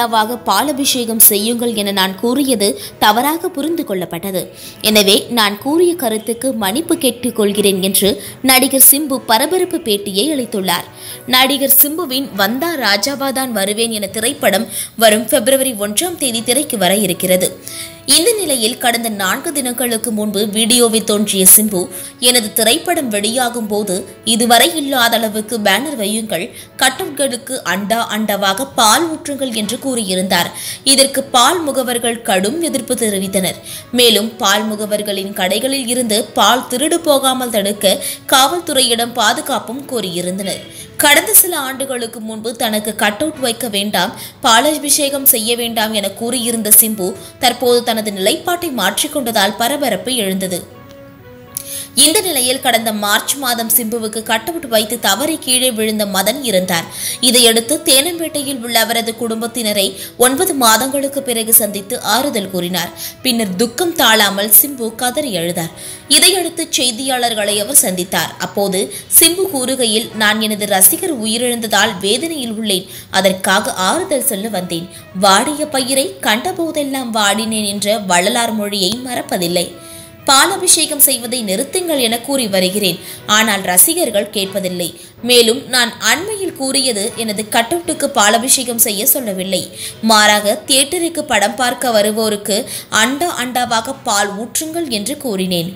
அண்டாவாக பாலபிஷேகம் செய்யுங்கள் என நான் கூறியது தவறாக புரிந்து கொள்ளப்பட்டது எனவே நான் கூறிய கருத்துக்கு மன்னிப்பு கேட்டுக்கொள்கிறேன் என்று நடிகர் சிம்பு பரபரப்பு பேட்டியை அளித்துள்ளார் நடிகர் சிம்புவின் வந்தா ராஜாவாதான் வருவேன் என திரைப்படம் வரும் பிப்ரவரி ஒன்றாம் தேதி திரைக்கு வர இருக்கிறது இந்த நிலையில் கடந்த நான்கு தினங்களுக்கு முன்பு வீடியோவில் தோன்றிய சிம்பு எனது திரைப்படம் வெளியாகும் போது இதுவரை இல்லாத அளவுக்கு பேனர் வையுங்கள் கட்டவுட்களுக்கு அண்டா அண்டாவாக பால் ஊற்றுங்கள் என்று கூறியிருந்தார் இதற்கு பால் முகவர்கள் கடும் எதிர்ப்பு தெரிவித்தனர் மேலும் பால் முகவர்களின் கடைகளில் இருந்து பால் திருடு போகாமல் தடுக்க காவல்துறையிடம் பாதுகாப்பும் கோரியிருந்தனர் கடந்த சில ஆண்டுகளுக்கு முன்பு தனக்கு கட் அவுட் வைக்க வேண்டாம் பாலாபிஷேகம் செய்ய வேண்டாம் என கூறியிருந்த சிம்பு தற்போது தனது நிலைப்பாட்டை மாற்றிக்கொண்டதால் பரபரப்பு எழுந்தது இந்த நிலையில் கடந்த மார்ச் மாதம் சிம்புவுக்கு கட்டவுட் வைத்து தவறி கீழே விழுந்த மதன் இருந்தார் இதையடுத்து தேனம்பேட்டையில் உள்ள அவரது குடும்பத்தினரை ஒன்பது மாதங்களுக்கு பிறகு சந்தித்து ஆறுதல் கூறினார் பின்னர் துக்கம் தாழாமல் சிம்பு கதறி அழுதார் இதையடுத்து செய்தியாளர்களை அவர் சந்தித்தார் அப்போது சிம்பு கூறுகையில் நான் எனது ரசிகர் உயிரிழந்ததால் வேதனையில் உள்ளேன் அதற்காக ஆறுதல் சொல்ல வந்தேன் வாடிய பயிரை கண்டபோதெல்லாம் வாடினேன் என்ற வள்ளலார் மொழியை மறப்பதில்லை பாலாபிஷேகம் செய்வதை நிறுத்துங்கள் என கூறி வருகிறேன் ஆனால் ரசிகர்கள் கேட்பதில்லை மேலும் நான் அண்மையில் கூறியது எனது கட்டவுட்டுக்கு பாலாபிஷேகம் செய்ய சொல்லவில்லை மாறாக தியேட்டருக்கு படம் பார்க்க வருவோருக்கு அண்டா அண்டாவாக பால் ஊற்றுங்கள் என்று கூறினேன்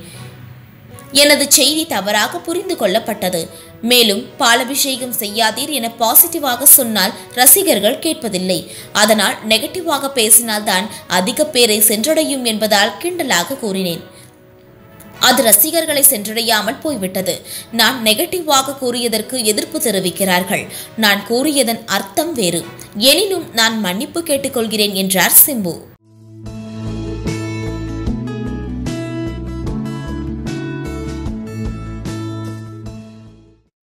எனது செய்தி தவறாக புரிந்து கொள்ளப்பட்டது மேலும் பாலபிஷேகம் செய்யாதீர் என பாசிட்டிவாக சொன்னால் ரசிகர்கள் கேட்பதில்லை அதனால் நெகட்டிவாக பேசினால்தான் அதிக பேரை சென்றடையும் என்பதால் கிண்டலாக கூறினேன் அது ரசிகர்களை சென்றடையாமல் போய்விட்டது நான் நெகட்டிவாக கூறியதற்கு எதிர்ப்பு தெரிவிக்கிறார்கள் நான் கூறியதன் அர்த்தம் வேறு எனினும் நான் மன்னிப்பு கேட்டுக்கொள்கிறேன் என்றார் சிம்பு